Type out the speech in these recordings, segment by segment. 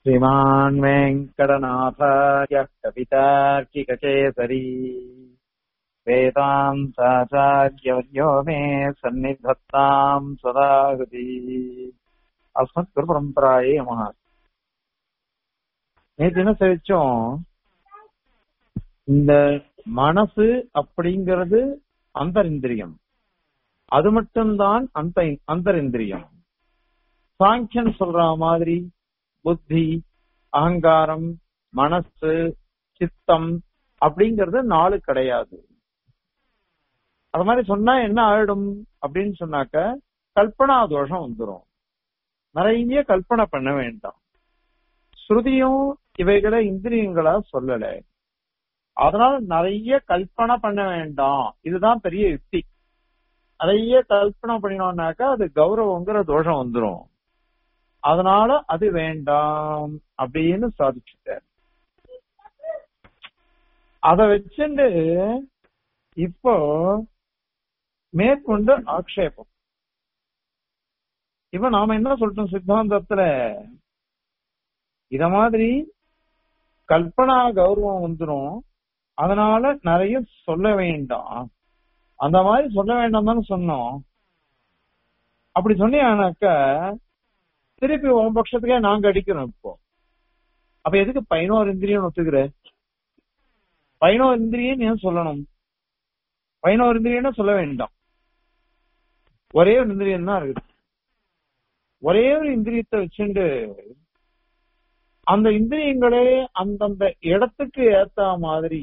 श्रीमान् वेङ्कटनाथार्यः कवितार्किककेसरी वेदान्ताचार्यवर्यो मे सन्निधत्ताम् सदा हृदि அஸ்மத் குருபரம்பராயே நமக நேற்று என்ன செவிச்சோம் இந்த மனசு அப்படிங்கிறது அந்தரிந்திரியம் அது மட்டும்தான் அந்த அந்தரிந்திரியம் சாங்கியன் சொல்ற மாதிரி புத்தி அகங்காரம் மனசு சித்தம் அப்படிங்கறது நாலு கிடையாது அது மாதிரி சொன்னா என்ன ஆயிடும் அப்படின்னு சொன்னாக்க கல்பனா தோஷம் வந்துடும் நிறைய கல்பனை பண்ண வேண்டாம் ஸ்ருதியும் இவைகளை இந்திரியங்களா சொல்லல அதனால நிறைய கல்பனை பண்ண வேண்டாம் இதுதான் பெரிய யுக்தி நிறைய கல்பனை பண்ணினோம்னாக்கா அது கௌரவங்கிற தோஷம் வந்துடும் அதனால அது வேண்டாம் அப்படின்னு சாதிச்சுட்டார் அத வச்சுட்டு இப்போ மேற்கொண்டு ஆக்ஷேபம் இப்ப நாம என்ன சொல்றோம் சித்தாந்தத்துல இத மாதிரி கல்பனா கௌரவம் வந்துடும் அதனால நிறைய சொல்ல வேண்டாம் அந்த மாதிரி சொல்ல வேண்டாம் தானே சொன்னோம் அப்படி சொன்னீங்கன்னாக்க திருப்பி உன் பட்சத்துக்கே நாங்க அடிக்கிறோம் இப்போ அப்ப எதுக்கு பதினோரு இந்திரியம் ஒத்துக்கிற பதினோரு இந்திரியம் ஏன் சொல்லணும் பதினோரு இந்திரியம் சொல்ல வேண்டாம் ஒரே ஒரு இந்திரியம் தான் இருக்குது ஒரே ஒரு இந்திரியத்தை வச்சுட்டு அந்த இந்திரியங்களே அந்தந்த இடத்துக்கு ஏத்த மாதிரி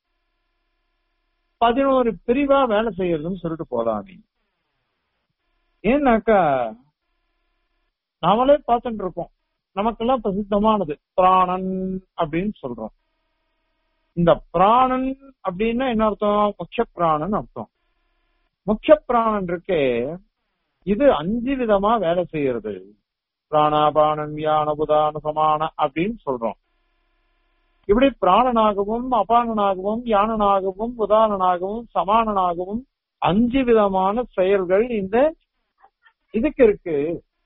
பதினோரு பிரிவா வேலை செய்யறதுன்னு சொல்லிட்டு போலாமே ஏன்னாக்கா நாமளே பார்த்துட்டு இருக்கோம் நமக்கெல்லாம் பிரசித்தமானது பிராணன் அப்படின்னு சொல்றோம் இந்த பிராணன் அப்படின்னா என்ன அர்த்தம் முக்கிய பிராணன் அர்த்தம் முக்கிய பிராணன் இருக்கே இது அஞ்சு விதமா வேலை செய்யறது பிராணாபானன் யான புதான சமான அப்படின்னு சொல்றோம் இப்படி பிராணனாகவும் அபானனாகவும் யானனாகவும் உதாரணனாகவும் சமானனாகவும் அஞ்சு விதமான செயல்கள் இந்த இதுக்கு இருக்கு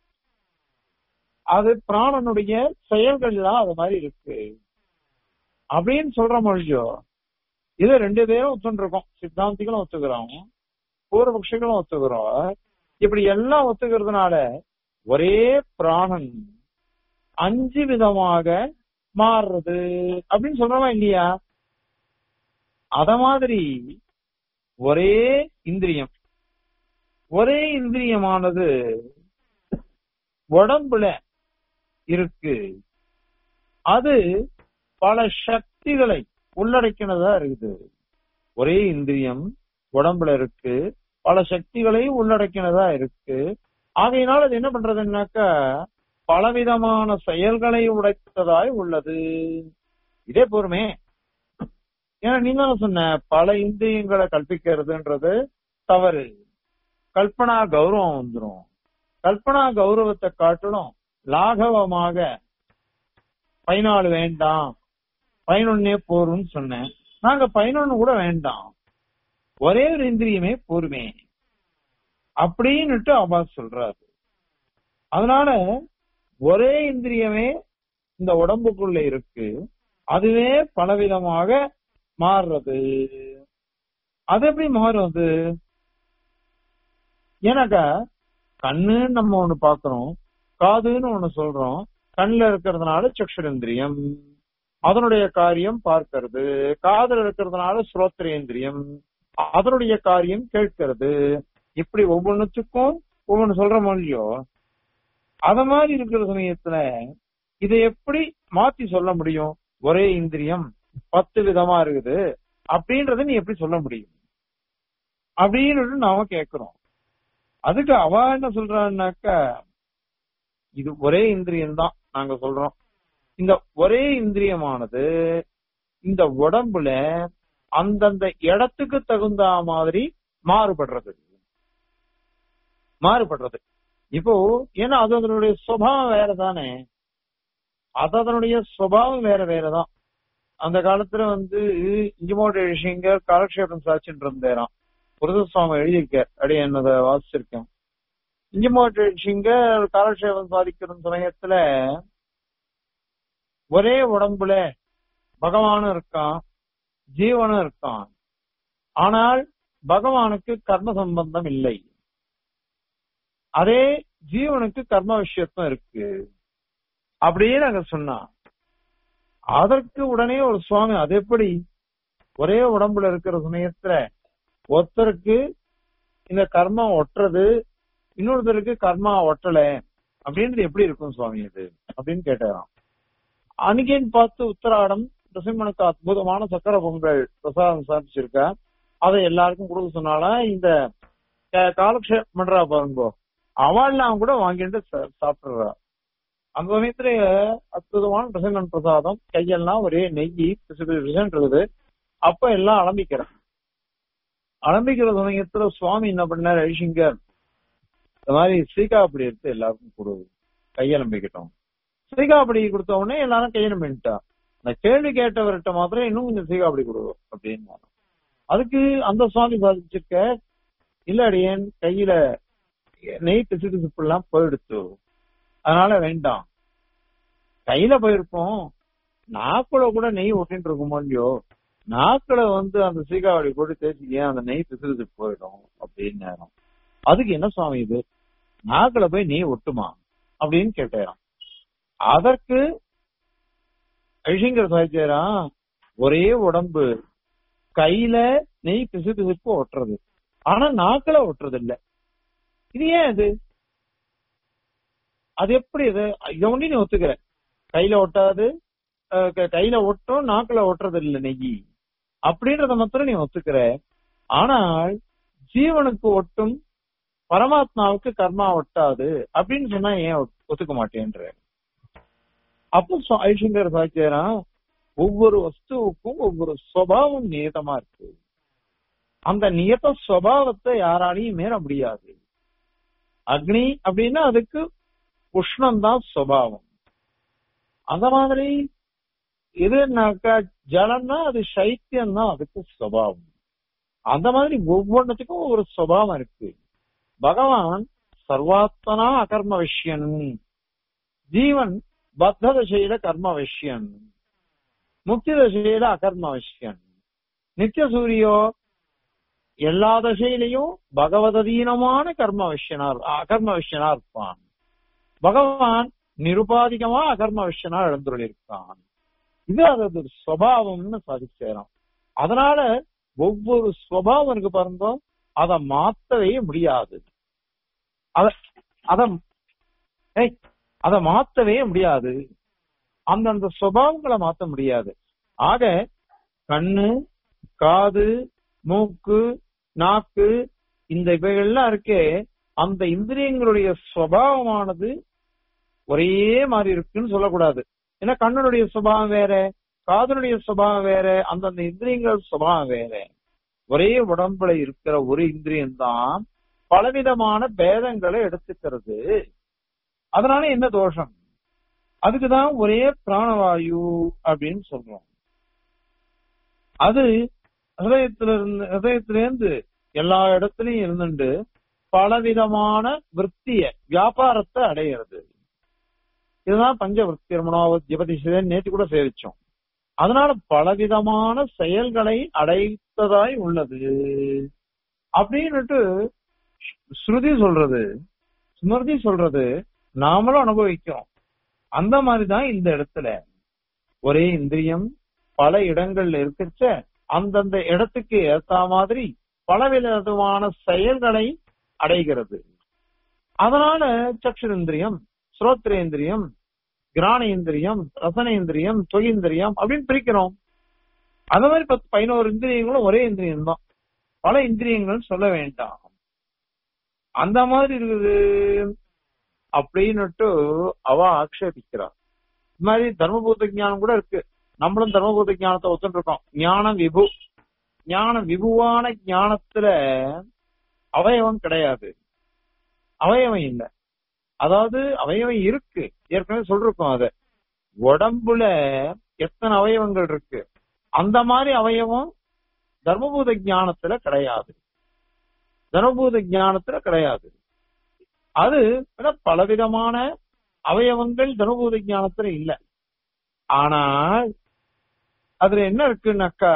அது பிராணனுடைய செயல்கள்லாம் அது மாதிரி இருக்கு அப்படின்னு சொல்ற மொழியோ இது ரெண்டு பேரும் ஒத்துருக்கோம் சித்தாந்திகளும் ஒத்துக்கிறோம் பூர்வபக்ஷிகளும் ஒத்துக்கிறோம் இப்படி எல்லாம் ஒத்துக்கிறதுனால ஒரே பிராணன் அஞ்சு விதமாக மாறுறது அப்படின்னு சொல்றவா இல்லையா அத மாதிரி ஒரே இந்திரியம் ஒரே இந்திரியமானது உடம்புல இருக்கு அது பல சக்திகளை உள்ளடக்கினதா இருக்குது ஒரே இந்திரியம் உடம்புல இருக்கு பல சக்திகளை உள்ளடக்கினதா இருக்கு ஆகையினால் அது என்ன பண்றதுன்னாக்கா பலவிதமான செயல்களை உடைத்ததாய் உள்ளது இதே பொறுமே ஏன்னா நீங்க சொன்ன பல இந்திரியங்களை கற்பிக்கிறதுன்றது தவறு கல்பனா கௌரவம் வந்துடும் கல்பனா கௌரவத்தை காட்டிலும் லாகவமாக பதினாலு வேண்டாம் பதினொன்னே போரும்னு சொன்னேன் நாங்க பதினொன்னு கூட வேண்டாம் ஒரே ஒரு இந்திரியமே போருமே அப்படின்னுட்டு அவா சொல்றாரு அதனால ஒரே இந்திரியமே இந்த உடம்புக்குள்ள இருக்கு அதுவே பலவிதமாக மாறுறது அது எப்படி மாறும் அது ஏன்னாக்கா கண்ணுன்னு நம்ம ஒண்ணு பாக்குறோம் காதுன்னு ஒண்ணு சொல்றோம் கண்ணுல இருக்கிறதுனால சக்ஷரேந்திரியம் அதனுடைய காரியம் பார்க்கிறது காதல் இருக்கிறதுனால ஸ்ரோத்திரேந்திரியம் அதனுடைய காரியம் கேட்கிறது இப்படி ஒவ்வொன்றுத்துக்கும் ஒவ்வொன்னு சொல்ற மொழியோ அத மாதிரி இருக்கிற சமயத்துல இதை எப்படி மாத்தி சொல்ல முடியும் ஒரே இந்திரியம் பத்து விதமா இருக்குது அப்படின்றத நீ எப்படி சொல்ல முடியும் அப்படின்னு நாம கேக்குறோம் அதுக்கு அவ என்ன சொல்றான்னாக்கா இது ஒரே இந்திரியம் தான் நாங்க சொல்றோம் இந்த ஒரே இந்திரியமானது இந்த உடம்புல அந்தந்த இடத்துக்கு தகுந்த மாதிரி மாறுபடுறது மாறுபடுறது இப்போ ஏன்னா அது அதனுடைய சுபாவம் வேற தானே அது அதனுடைய சுபாவம் வேற வேறதான் அந்த காலத்துல வந்து இஞ்சிமோட விஷயங்கள் காலக்ஷேபம் சாட்சின்னு இருந்தேராம் புரத சுவாமி எழுதியிருக்கார் அப்படியே என்னதை வாசிச்சிருக்கேன் இஞ்சிமோட்ட விஷயங்க காலக்ஷேபம் சாதிக்கிற சமயத்துல ஒரே உடம்புல பகவானும் இருக்கான் ஜீவனும் இருக்கான் ஆனால் பகவானுக்கு கர்ம சம்பந்தம் இல்லை அதே ஜீவனுக்கு கர்ம விஷயத்தும் இருக்கு அப்படியே நாங்க சொன்னா அதற்கு உடனே ஒரு சுவாமி அது எப்படி ஒரே உடம்புல இருக்கிற சமயத்துல ஒருத்தருக்கு இந்த கர்மம் ஒட்டுறது இன்னொருத்தருக்கு கர்மா ஒட்டல அப்படின்றது எப்படி இருக்கும் சுவாமி இது அப்படின்னு கேட்டாராம் அன்னைக்கேன்னு பார்த்து உத்தராடம் நரசிம்மனுக்கு அற்புதமான சக்கர பொங்கல் பிரசாதம் சாப்பிச்சிருக்கா அதை எல்லாருக்கும் கொடுக்க சொன்னாலும் இந்த க- காலக்ஷேபம் பண்றா பாருங்கோ அவள்லாம் கூட வாங்கிட்டு சா- சாப்பிடுறா அந்த சமயத்துல அற்புதமான நரசிம்மன் பிரசாதம் கையெல்லாம் ஒரே நெய் பிசு பிசு பிசுன்னு இருக்குது அப்ப எல்லாம் அலம்பிக்கிறேன் அலம்பிக்கிற சமயத்துல சுவாமி என்ன பண்ணார் ஐஷிங்கர் இந்த மாதிரி சீகாப்படி எடுத்து எல்லாருக்கும் கொடு கையலம்பிக்கிட்டோம் சீகாப்படி கொடுத்த உடனே எல்லாரும் கையலம்பிட்டா அந்த கேள்வி கேட்டவர்கிட்ட மாத்திரம் இன்னும் கொஞ்சம் சீகாப்படி கொடு அப்படின்னு அதுக்கு அந்த சுவாமி சாதிச்சிருக்க இல்ல அடியேன் கையில நெய் பிசு பிசுப்பு எல்லாம் போயிடுத்து அதனால வேண்டாம் கையில போயிருப்போம் நாக்குல கூட நெய் ஒட்டிட்டு இருக்குமோ இல்லையோ நாக்குல வந்து அந்த சீகாவடி போட்டு தேய்ச்சி ஏன் அந்த நெய் பிசு பிசுப்பு போயிடும் அப்படின்னு நேரம் அதுக்கு என்ன சுவாமி இது நாக்குல போய் நெய் ஒட்டுமா அப்படின்னு கேட்டாராம் அதற்கு ஐஷங்கர் சாய்ச்சாரா ஒரே உடம்பு கையில நெய் பிசு பிசுப்பு ஒட்டுறது ஆனா நாக்குல ஒட்டுறது இல்ல இது ஏன் இது அது எப்படி இது இதை ஒண்ணு நீ ஒத்துக்கிற கையில ஒட்டாது அஹ் க- கையில ஒட்டும் நாக்குல ஒட்டுறது இல்ல நெய் அப்படின்றத மாத்திரம் நீ ஒத்துக்கிற ஆனால் ஜீவனுக்கு ஒட்டும் பரமாத்மாவுக்கு கர்மா ஒட்டாது அப்படின்னு சொன்னா ஏன் ஒத்- ஒத்துக்க மாட்டேன்ற அப்போ சு- ஐஷங்கர் சாக்கியரா ஒவ்வொரு வஸ்துவுக்கும் ஒவ்வொரு சுவாவம் நியதமா இருக்கு அந்த நியத சுவாவத்தை யாராலையும் மீற முடியாது அக்னி அப்படின்னா அதுக்கு உஷ்ணம் தான் சுவாவம் அந்த மாதிரி இதுனாக்கா ஜலம்னா அது சைத்தியம் தான் அதுக்கு சுவாவம் அந்த மாதிரி ஒவ்வொன்றுத்துக்கும் ஒரு சுவாவம் இருக்கு பகவான் சர்வாத்மனா அகர்ம விஷயன் ஜீவன் பத்த தசையில கர்ம விஷயன் முக்தி தசையில அகர்ம விஷயன் நித்திய சூரியோ எல்லா தசையிலையும் பகவததீனமான கர்ம விஷயனா இரு- அகர்ம விஷயனா இருப்பான் பகவான் நிருபாதிகமா அகர்ம விஷயனா எழுந்துள்ளிருக்கான் இது அதது சுவாவம்னு சாதிச்சேரும் அதனால ஒவ்வொரு சுவாவம் இருக்கு பாருங்க அதை மாத்தவே முடியாது அத அத ஏய், அத மாத்தவே முடியாது அந்தந்த சுபாவங்களை மாத்த முடியாது ஆக கண்ணு காது மூக்கு நாக்கு இந்த இவைகள்லாம் இருக்கே அந்த இந்திரியங்களுடைய சுவாவமானது ஒரே மாதிரி இருக்குன்னு சொல்லக்கூடாது ஏன்னா கண்ணனுடைய சுபாவம் வேற காதனுடைய சுபாவம் வேற அந்தந்த இந்திரியங்கள் சுபாவம் வேற ஒரே உடம்புல இருக்கிற ஒரு இந்திரியம் தான் பலவிதமான பேதங்களை எடுத்துக்கிறது அதனால என்ன தோஷம் அதுக்குதான் ஒரே பிராணவாயு அப்படின்னு சொல்றோம் அது ஹதயத்துல இருந்து ஹதயத்திலேருந்து எல்லா இடத்துலயும் இருந்துட்டு பலவிதமான விற்த்திய வியாபாரத்தை அடையிறது இதுதான் பஞ்சவருத்தி ரமணாவத் ஜபதிஷன் நேற்று கூட சேவிச்சோம் அதனால பலவிதமான செயல்களை அடைத்ததாய் உள்ளது அப்படின்னுட்டு ஸ்ருதி சொல்றது ஸ்மிருதி சொல்றது நாமளும் அனுபவிக்கிறோம் அந்த மாதிரிதான் இந்த இடத்துல ஒரே இந்திரியம் பல இடங்கள்ல இருக்கச்ச அந்தந்த இடத்துக்கு ஏத்த மாதிரி பலவிதமான செயல்களை அடைகிறது அதனால சக்ஷுரேந்திரியம் ஸ்ரோத்ரேந்திரியம் கிராணேந்திரியம் ரசனேந்திரியம் தொகிந்திரியம் அப்படின்னு பிரிக்கிறோம் அந்த மாதிரி பத்து பதினோரு இந்திரியங்களும் ஒரே இந்திரியம் தான் பல இந்திரியங்கள் சொல்ல வேண்டாம் அந்த மாதிரி இருக்குது அப்படின்னுட்டு அவ ஆக்ஷேபிக்கிறார் இது மாதிரி தர்மபூத ஞானம் கூட இருக்கு நம்மளும் தர்மபூத ஞானத்தை ஒத்துட்டு இருக்கோம் ஞான விபு ஞான விபுவான ஞானத்துல அவயவம் கிடையாது அவயவம் இல்லை அதாவது அவயவம் இருக்கு ஏற்கனவே சொல்லிருக்கோம் அத உடம்புல எத்தனை அவயவங்கள் இருக்கு அந்த மாதிரி அவயவம் தர்மபூத ஞானத்துல கிடையாது தர்மபூத ஞானத்துல கிடையாது அது ஆனா பலவிதமான அவயவங்கள் தர்மபூத ஞானத்துல இல்ல ஆனால் அதுல என்ன இருக்குன்னாக்கா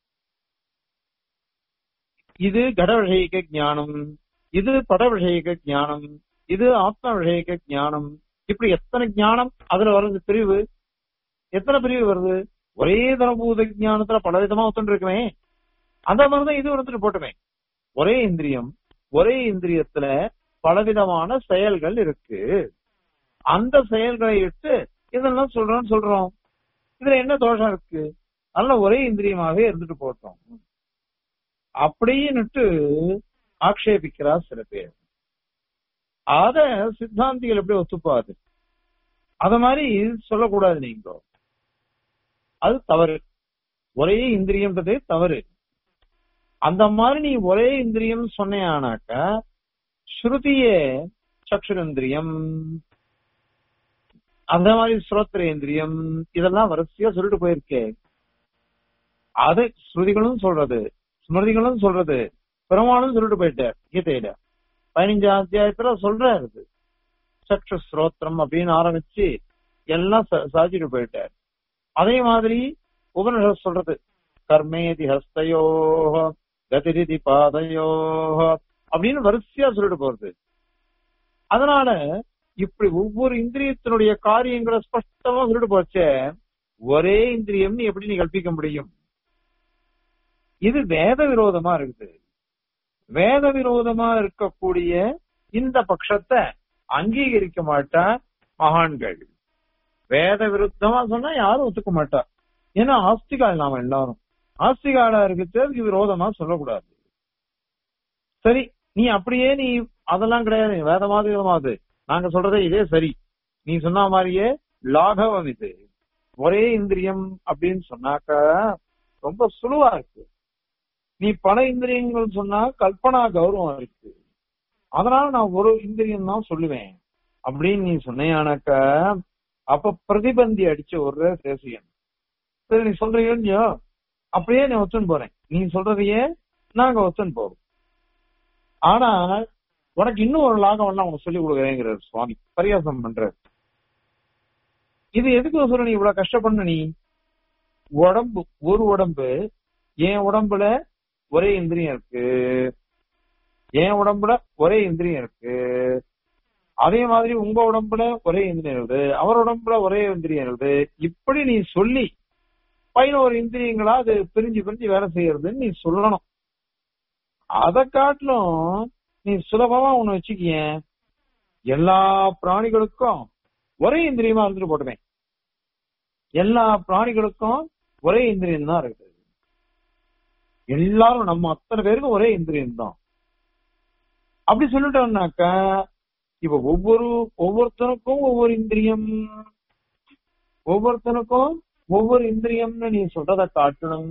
இது கட விஷயிக ஞானம் இது பட விஷயிக ஞானம் இது ஆத்ம விஷயிக ஞானம் இப்படி எத்தனை ஞானம் அதுல வருது பிரிவு எத்தனை பிரிவு வருது ஒரே தனபூத ஞானத்துல பல விதமா ஒத்துட்டு இருக்குமே அந்த மாதிரிதான் இது வந்துட்டு போட்டுமே ஒரே இந்திரியம் ஒரே இந்திரியத்துல பலவிதமான செயல்கள் இருக்கு அந்த செயல்களை இட்டு இதெல்லாம் சொல்றோம்னு சொல்றோம் இதுல என்ன தோஷம் இருக்கு அதனால ஒரே இந்திரியமாவே இருந்துட்டு போட்டோம் அப்படின்னுட்டு ஆக்ஷேபிக்கிறா சில பேர் அத சித்தாந்திகள் எப்படி ஒத்துப்பாது அத மாதிரி சொல்லக்கூடாது நீங்க அது தவறு ஒரே இந்திரியம்ன்றதே தவறு அந்த மாதிரி நீ ஒரே இந்திரியம் சொன்னேனாக்க ஸ்ருதியே சக்ஷுரேந்திரியம் அந்த மாதிரி ஸ்ரோத்ரேந்திரியம் இதெல்லாம் வரிசையா சொல்லிட்டு போயிருக்கே அது ஸ்ருதிகளும் சொல்றது ஸ்மிருதிகளும் சொல்றது பெருமாளும் சொல்லிட்டு போயிட்டார் கீதையில பதினஞ்சாம் அத்தியாயத்துல சொல்றாரு சக்ஷு ஸ்ரோத்திரம் அப்படின்னு ஆரம்பிச்சு எல்லாம் சாதிச்சுட்டு போயிட்டார் அதே மாதிரி உபனிஷத் சொல்றது கர்மேதி ஹஸ்தயோ கதிரிதி பாதையோ அப்படின்னு வரிசையா சொல்லிட்டு போறது அதனால இப்படி ஒவ்வொரு இந்திரியத்தினுடைய காரியங்களை ஸ்பஷ்டமா சொல்லிட்டு போச்சே ஒரே இந்திரியம் எப்படி நீ கல்பிக்க முடியும் இது வேத விரோதமா இருக்குது வேத விரோதமா இருக்கக்கூடிய இந்த பட்சத்தை அங்கீகரிக்க மாட்டா மகான்கள் வேத விருத்தமா சொன்னா யாரும் ஒத்துக்க மாட்டா ஏன்னா ஆஸ்திகால் நாம எல்லாரும் ஆஸ்திகாலா இருக்கிறது அதுக்கு விரோதமா சொல்லக்கூடாது சரி நீ அப்படியே நீ அதெல்லாம் கிடையாது வேதமாவது விதமாவது நாங்க சொல்றதே இதே சரி நீ சொன்ன மாதிரியே லாகவம் இது ஒரே இந்திரியம் அப்படின்னு சொன்னாக்க ரொம்ப சுழுவா இருக்கு நீ பல இந்திரியங்கள் சொன்னா கல்பனா கௌரவம் இருக்கு அதனால நான் ஒரு இந்திரியம் தான் சொல்லுவேன் அப்படின்னு நீ சொன்னையானாக்க அப்ப பிரதிபந்தி அடிச்ச ஒரு தேசியன் சரி நீ சொல்றீங்க அப்படியே நான் ஒத்துன்னு போறேன் நீ சொல்றதையே நாங்க ஒத்துன்னு போறோம் ஆனா உனக்கு இன்னும் ஒரு லாகம் எல்லாம் உனக்கு சொல்லி கொடுக்குறேங்கிறார் சுவாமி பரியாசம் பண்றாரு இது எதுக்கு சொல்ற நீ இவ்வளவு கஷ்டப்படணும் நீ உடம்பு ஒரு உடம்பு என் உடம்புல ஒரே இந்திரியம் இருக்கு என் உடம்புல ஒரே இந்திரியம் இருக்கு அதே மாதிரி உங்க உடம்புல ஒரே இந்திரியம் இருக்குது அவர் உடம்புல ஒரே இந்திரியம் இருக்குது இப்படி நீ சொல்லி பதினோரு இந்திரியங்களா அது பிரிஞ்சு பிரிஞ்சு வேலை செய்யறதுன்னு நீ சொல்லணும் அதை காட்டிலும் நீ சுலபமா ஒண்ணு வச்சுக்கிய எல்லா பிராணிகளுக்கும் ஒரே இந்திரியமா இருந்துட்டு போட்டுவேன் எல்லா பிராணிகளுக்கும் ஒரே இந்திரியம் தான் இருக்குது எல்லாரும் நம்ம அத்தனை பேருக்கும் ஒரே இந்திரியம் தான் அப்படி சொல்லிட்டோம்னாக்கா இப்ப ஒவ்வொரு ஒவ்வொருத்தனுக்கும் ஒவ்வொரு இந்திரியம் ஒவ்வொருத்தனுக்கும் ஒவ்வொரு இந்திரியம்னு நீ சொல்றத காட்டணும்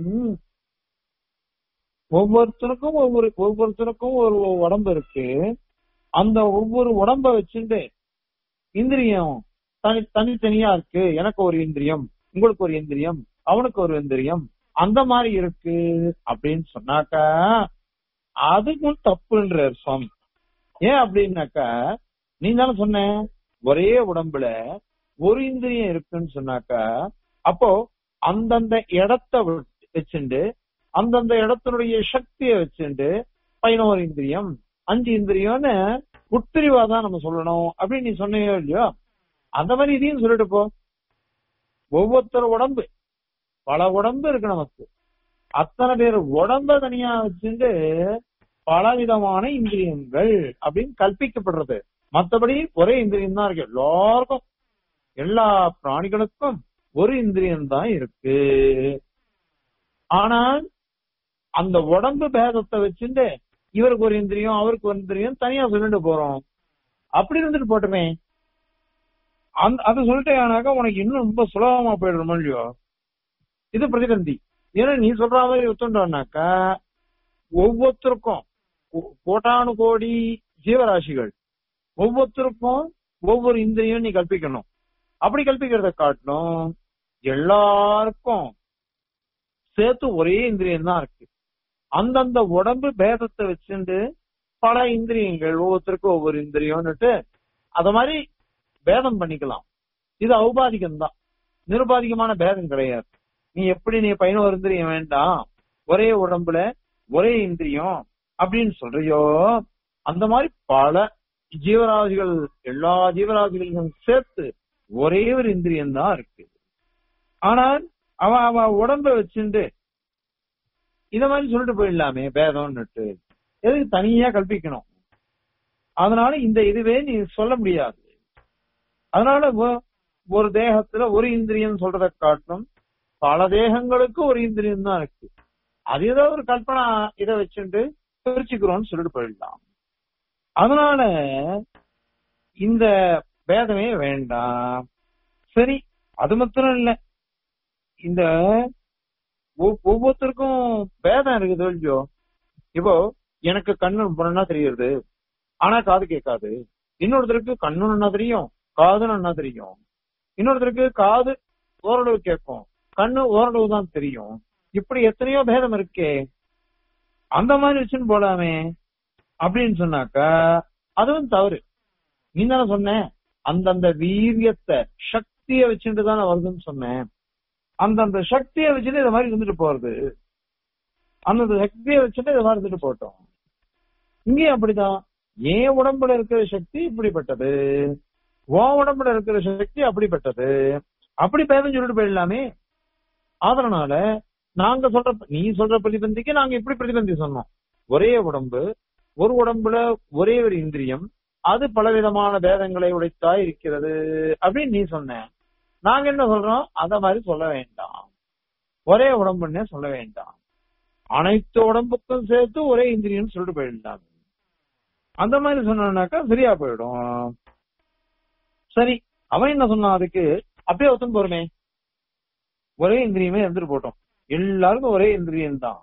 ஒவ்வொருத்தனுக்கும் ஒவ்வொரு ஒவ்வொருத்தனுக்கும் ஒரு உடம்பு இருக்கு அந்த ஒவ்வொரு உடம்ப வச்சுட்டு இந்திரியம் தனி தனித்தனியா இருக்கு எனக்கு ஒரு இந்திரியம் உங்களுக்கு ஒரு இந்திரியம் அவனுக்கு ஒரு இந்திரியம் அந்த மாதிரி இருக்கு அப்படின்னு சொன்னாக்கா அதுக்கும் தப்புன்றார் சுவாமி ஏன் அப்படின்னாக்கா நீ தானே சொன்ன ஒரே உடம்புல ஒரு இந்திரியம் இருக்குன்னு சொன்னாக்கா அப்போ அந்தந்த இடத்த வச்சுண்டு அந்தந்த இடத்தினுடைய சக்தியை வச்சுண்டு பதினோரு இந்திரியம் அஞ்சு இந்திரியம்னு உட்பிரிவா தான் நம்ம சொல்லணும் அப்படின்னு நீ சொன்னியோ இல்லையோ அந்த மாதிரி இதையும் சொல்லிட்டு போ ஒவ்வொருத்தர் உடம்பு பல உடம்பு இருக்கு நமக்கு அத்தனை பேர் உடம்ப தனியா வச்சுட்டு பலவிதமான இந்திரியங்கள் அப்படின்னு கல்பிக்கப்படுறது மத்தபடி ஒரே இந்திரியம் தான் இருக்கு எல்லாருக்கும் எல்லா பிராணிகளுக்கும் ஒரு இந்திரியம் தான் இருக்கு ஆனால் அந்த உடம்பு பேதத்தை வச்சுட்டு இவருக்கு ஒரு இந்திரியம் அவருக்கு ஒரு இந்திரியம் தனியா சொல்லிட்டு போறோம் அப்படி இருந்துட்டு போட்டுமே அந்த அது சொல்லிட்டேனாக்கா உனக்கு இன்னும் ரொம்ப சுலபமா போயிடுறோம் இல்லையோ இது பிரதிபந்தி ஏன்னா நீ சொல்ற மாதிரி ஒத்துட்டோம்னாக்கா ஒவ்வொருத்தருக்கும் கோட்டானு கோடி ஜீவராசிகள் ஒவ்வொருத்தருக்கும் ஒவ்வொரு இந்திரியம் நீ கல்பிக்கணும் அப்படி கல்பிக்கிறத காட்டணும் எல்லாருக்கும் சேர்த்து ஒரே இந்திரியம் தான் இருக்கு அந்தந்த உடம்பு பேதத்தை வச்சுட்டு பல இந்திரியங்கள் ஒவ்வொருத்தருக்கும் ஒவ்வொரு இந்திரியம்னுட்டு அத மாதிரி பேதம் பண்ணிக்கலாம் இது ஔபாதிகம் தான் நிருபாதிகமான பேதம் கிடையாது நீ எப்படி நீ பதினோரு இந்திரியம் வேண்டாம் ஒரே உடம்புல ஒரே இந்திரியம் அப்படின்னு சொல்றியோ அந்த மாதிரி பல ஜீவராசிகள் எல்லா ஜீவராசிகளையும் சேர்த்து ஒரே ஒரு இந்திரியம் தான் இருக்கு ஆனால் அவன் அவன் உடம்ப வச்சுட்டு இத மாதிரி சொல்லிட்டு போயிடலாமே பேதம்னுட்டு எதுக்கு தனியா கல்பிக்கணும் அதனால இந்த இதுவே நீ சொல்ல முடியாது அதனால ஒ- ஒரு தேகத்துல ஒரு இந்திரியம் சொல்றதை காட்டும் பல தேகங்களுக்கு ஒரு இந்திரியம் தான் இருக்கு அது ஏதோ ஒரு கல்பனா இதை வச்சுட்டு பிரிச்சுக்கிறோம்னு சொல்லிட்டு போயிடலாம் அதனால இந்த பேதமே வேண்டாம் சரி அது மாத்திரம் இல்ல இந்த ஒவ்- ஒவ்வொருத்தருக்கும் பேதம் இருக்குது இல்லையோ இப்போ எனக்கு கண்ணு புறன்னா தெரியுது ஆனா காது கேட்காது இன்னொருத்தருக்கு கண்ணு என்ன தெரியும் காது என்ன தெரியும் இன்னொருத்தருக்கு காது ஓரளவு கேட்கும் கண்ணு ஓரளவு தான் தெரியும் இப்படி எத்தனையோ பேதம் இருக்கே அந்த மாதிரி வச்சுன்னு போலாமே அப்படின்னு சொன்னாக்கா அதுவும் தவறு நீ தானே சொன்ன அந்தந்த வீரியத்தை சக்தியை வச்சுட்டு தானே வருதுன்னு சொன்னேன் அந்தந்த சக்தியை வச்சுட்டு இது மாதிரி இருந்துட்டு போறது அந்தந்த சக்தியை வச்சுட்டு இது மாதிரி இருந்துட்டு போட்டோம் இங்கேயும் அப்படிதான் என் உடம்புல இருக்கிற சக்தி இப்படிப்பட்டது உன் உடம்புல இருக்கிற சக்தி அப்படிப்பட்டது அப்படி பேதம் சொல்லிட்டு போயிடலாமே அதனால நாங்க சொல்ற நீ சொல்ற பிரதிபந்திக்கு நாங்க இப்படி பிரதிபந்தி சொன்னோம் ஒரே உடம்பு ஒரு உடம்புல ஒரே ஒரு இந்திரியம் அது பலவிதமான பேதங்களை உடைத்தா இருக்கிறது அப்படின்னு நீ சொன்ன நாங்க என்ன சொல்றோம் அத மாதிரி சொல்ல வேண்டாம் ஒரே உடம்புன்னே சொல்ல வேண்டாம் அனைத்து உடம்புக்கும் சேர்த்து ஒரே இந்திரியம் சொல்லிட்டு போயிடலாம் அந்த மாதிரி சொன்னாக்கா சரியா போயிடும் சரி அவன் என்ன சொன்னான் அதுக்கு அப்படியே ஒத்துன்னு போறமே ஒரே இந்திரியமே இருந்துட்டு போட்டோம் எல்லாருக்கும் ஒரே இந்திரியம் தான்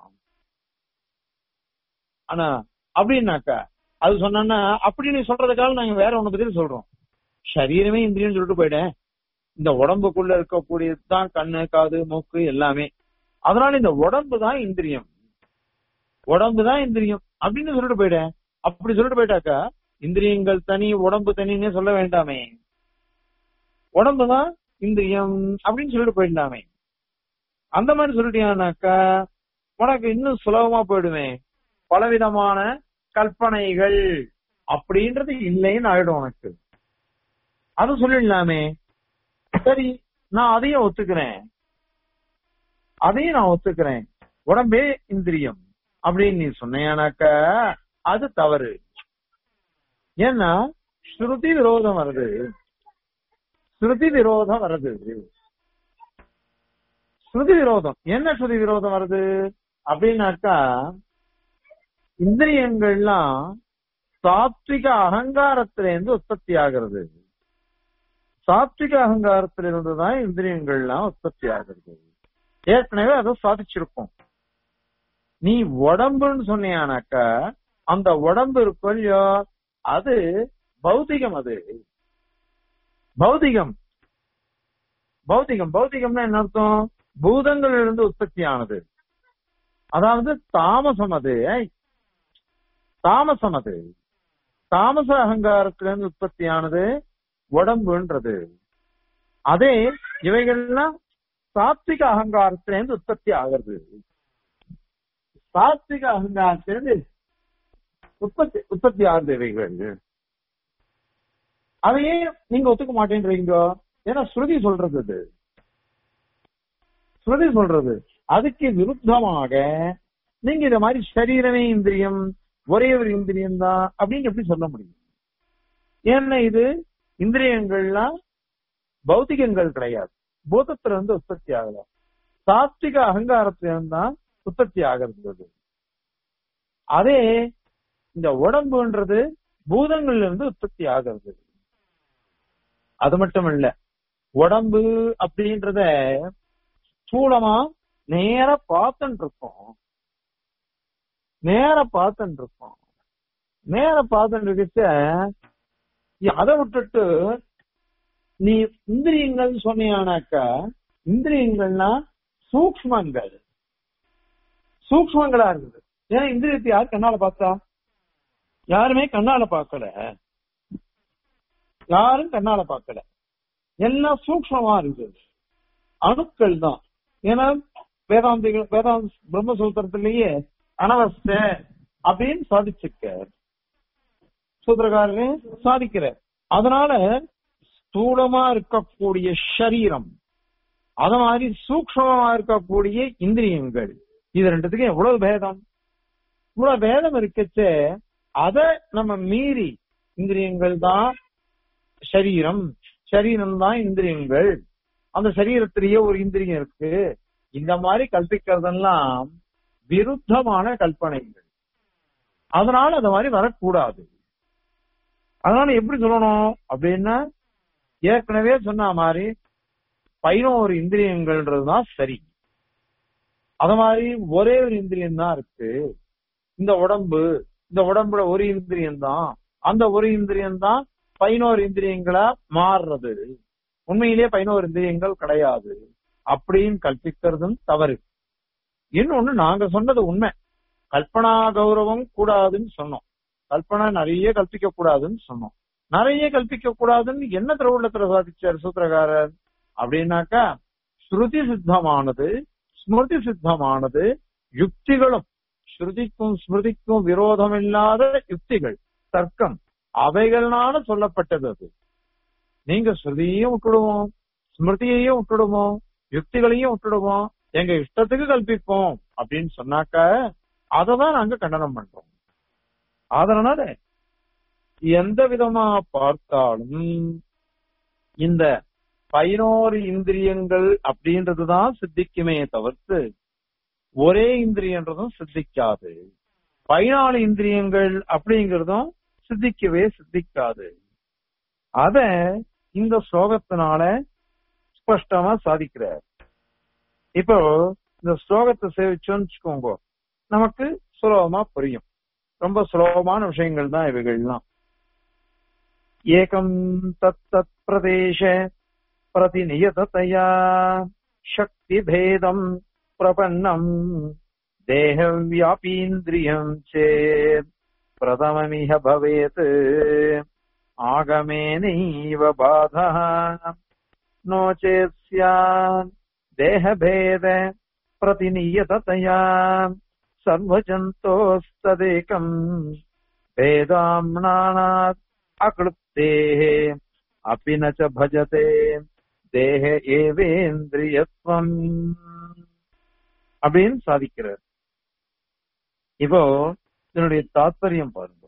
ஆனா அப்படின்னாக்கா அது சொன்னா அப்படி நீ சொல்றதுக்காக நாங்க வேற ஒண்ணு பத்தி சொல்றோம் சரீரமே இந்திரியம் சொல்லிட்டு போயிட்டேன் இந்த உடம்புக்குள்ள இருக்கக்கூடியதுதான் கண்ணு காது மூக்கு எல்லாமே அதனால இந்த உடம்பு தான் இந்திரியம் உடம்பு தான் இந்திரியம் அப்படின்னு சொல்லிட்டு போயிட்டேன் அப்படி சொல்லிட்டு போயிட்டாக்கா இந்திரியங்கள் தனி உடம்பு தனின்னே சொல்ல வேண்டாமே உடம்பு தான் இந்திரியம் அப்படின்னு சொல்லிட்டு போயிடலாமே அந்த மாதிரி சொல்லிட்டியானாக்கா உனக்கு இன்னும் சுலபமா போயிடுமே பலவிதமான கற்பனைகள் அப்படின்றது இல்லைன்னு ஆயிடும் உனக்கு அது சொல்லிடலாமே சரி நான் அதையும் ஒத்துக்கிறேன் அதையும் நான் ஒத்துக்கிறேன் உடம்பே இந்திரியம் அப்படின்னு நீ சொன்னேனாக்கா அது தவறு ஏன்னா ஸ்ருதி விரோதம் வருது ஸ்ருதி விரோதம் வருது ஸ்ருதி விரோதம் என்ன ஸ்ருதி விரோதம் வருது அப்படின்னாக்கா இந்திரியங்கள்லாம் சாத்விக அகங்காரத்திலிருந்து உற்பத்தி ஆகிறது சாத்விக அகங்காரத்திலிருந்து தான் இந்திரியங்கள்லாம் உற்பத்தி ஆகிறது ஏற்கனவே அதை சாதிச்சிருக்கோம் நீ உடம்புன்னு சொன்னியானாக்கா அந்த உடம்பு இருக்கும் இல்லையோ அது பௌதிகம் அது பௌதிகம் பௌதிகம் பௌதிகம்னா என்ன அர்த்தம் பூதங்களிலிருந்து உற்பத்தி ஆனது அதாவது தாமசம் அது தாமசம் அது தாமச அகங்காரத்திலிருந்து உற்பத்தியானது உடம்புன்றது அதே இவைகள்லாம் சாத்விக அகங்காரத்திலிருந்து உற்பத்தி ஆகிறது சாத்விக அகங்காரத்திலிருந்து உற்பத்தி உற்பத்தி ஆகுது இவைகள் அதையே நீங்க ஒத்துக்க மாட்டேன்றீங்க ஏன்னா ஸ்ருதி சொல்றது அது ஸ்ருதி சொல்றது அதுக்கு விருத்தமாக நீங்க இத மாதிரி சரீரமே இந்திரியம் ஒரே ஒரு இந்திரியம் தான் அப்படின்னு எப்படி சொல்ல முடியும் ஏன்னா இது இந்திரியங்கள்லாம் பௌத்திகங்கள் கிடையாது பூதத்துல இருந்து உற்பத்தி ஆகல சாத்விக அகங்காரத்திலிருந்து தான் உற்பத்தி ஆகிறது அதே இந்த உடம்புன்றது பூதங்கள்ல இருந்து உற்பத்தி ஆகிறது அது மட்டும் இல்ல உடம்பு அப்படின்றத ஸ்தூலமா நேர பார்த்துட்டு இருக்கோம் நேர பார்த்துட்டு இருக்கோம் நேர பார்த்துட்டு இருக்க அதை விட்டுட்டு நீ இந்திரியங்கள் சொன்னியானாக்கா இந்திரியங்கள்னா சூக்மங்கள் சூக்மங்களா இருக்குது ஏன்னா இந்திரியத்தை யார் கண்ணால பார்த்தா யாருமே கண்ணால பார்க்கல யாரும் கண்ணால பார்க்கல எல்லாம் சூக்மமா இருக்குது அணுக்கள் தான் ஏன்னா வேதாந்திகள் வேதாந்த பிரம்மசூத்திரத்திலேயே அனவஸ்த அப்படின்னு சாதிச்சிருக்க சூத்திரக்காரரு சாதிக்கிற அதனால ஸ்தூலமா இருக்கக்கூடிய சரீரம் அத மாதிரி சூக்ஷமமா இருக்கக்கூடிய இந்திரியங்கள் இது ரெண்டுத்துக்கும் எவ்வளவு பேதம் இவ்வளவு பேதம் இருக்கச்சே அத நம்ம மீறி இந்திரியங்கள் தான் சரீரம் சரீரம் தான் இந்திரியங்கள் அந்த சரீரத்திலேயே ஒரு இந்திரியம் இருக்கு இந்த மாதிரி கல்பிக்கிறதெல்லாம் விருத்தமான கல்பனைகள் அதனால அது மாதிரி வரக்கூடாது அதனால எப்படி சொல்லணும் அப்படின்னா ஏற்கனவே சொன்ன மாதிரி பதினோரு இந்திரியங்கள்ன்றதுதான் சரி அத மாதிரி ஒரே ஒரு இந்திரியம் தான் இருக்கு இந்த உடம்பு இந்த உடம்புல ஒரு இந்திரியம் தான் அந்த ஒரு இந்திரியம் தான் பதினோரு இந்திரியங்களா மாறுறது உண்மையிலேயே பதினோரு இந்திரியங்கள் கிடையாது அப்படின்னு கற்பிக்கிறதும் தவறு இன்னொன்னு நாங்க சொன்னது உண்மை கல்பனா கௌரவம் கூடாதுன்னு சொன்னோம் கல்பனா நிறைய கல்பிக்க கூடாதுன்னு சொன்னோம் நிறைய கல்பிக்க கூடாதுன்னு என்ன திரவுள்ளத்துல சாதிச்சார் சூத்திரகாரர் அப்படின்னாக்கா ஸ்ருதி சித்தமானது ஸ்மிருதி சித்தமானது யுக்திகளும் ஸ்ருதிக்கும் ஸ்மிருதிக்கும் விரோதம் இல்லாத யுக்திகள் தர்க்கம் அவைகள்னால சொல்லப்பட்டது அது நீங்க ஸ்ருதியையும் விட்டுடுவோம் ஸ்மிருதியையும் விட்டுடுவோம் யுக்திகளையும் விட்டுடுவோம் எங்க இஷ்டத்துக்கு கல்பிப்போம் அப்படின்னு சொன்னாக்க அததான் நாங்க கண்டனம் பண்றோம் அதனால எந்த விதமா பார்த்தாலும் இந்த பதினோரு இந்திரியங்கள் அப்படின்றதுதான் சித்திக்குமே தவிர்த்து ஒரே இந்திரியன்றதும் சித்திக்காது பதினாலு இந்திரியங்கள் அப்படிங்கறதும் சித்திக்கவே சித்திக்காது அத இந்த ஸ்லோகத்தினால ஸ்பஷ்டமா சாதிக்கிறார் இப்போ இந்த ஸ்லோகத்தை சேவிச்சோம்னு வச்சுக்கோங்க நமக்கு சுலபமா புரியும் ரொம்ப சுலபமான விஷயங்கள் தான் இவைகள்லாம் ஏகம் தத் தத் பிரதேச प्रतिनियततया शक्तिभेदम् प्रपन्नम् देहव्यापीन्द्रियम् चेत् प्रथममिह भवेत् आगमेनैव बाधः नो चेत् स्यात् देहभेद प्रतिनियततया सर्वजन्तोस्तदेकम् भेदाम्नानात् अक्लृप्तेः अपि न च भजते தேக ஏவேந்திரியத்துவம் அப்படின்னு சாதிக்கிறார் இப்போ இதனுடைய தாத்பரியம் பாருங்க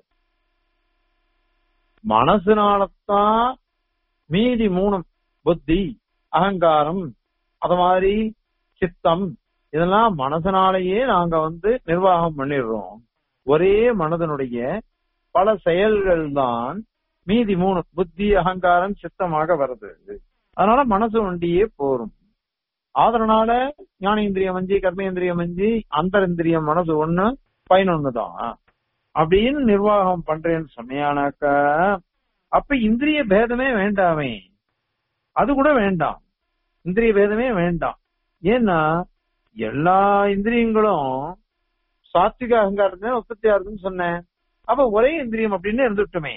மனசுனாலத்தான் மீதி மூணும் புத்தி அகங்காரம் அத மாதிரி சித்தம் இதெல்லாம் மனசனாலேயே நாங்க வந்து நிர்வாகம் பண்ணிடுறோம் ஒரே மனதனுடைய பல செயல்கள் தான் மீதி மூணு புத்தி அகங்காரம் சித்தமாக வருது அதனால மனசு வண்டியே போரும் அதனால ஞானேந்திரியம் அஞ்சு கர்மேந்திரியம் அஞ்சு அந்தரந்திரியம் மனசு ஒண்ணு பதினொன்னுதான் அப்படின்னு நிர்வாகம் பண்றேன்னு சொன்னியானாக்கா அப்ப இந்திரிய பேதமே வேண்டாமே அது கூட வேண்டாம் இந்திரிய பேதமே வேண்டாம் ஏன்னா எல்லா இந்திரியங்களும் சாத்விக அகங்காரத்துல உற்பத்தி ஆகுதுன்னு சொன்னேன் அப்ப ஒரே இந்திரியம் அப்படின்னு இருந்துட்டுமே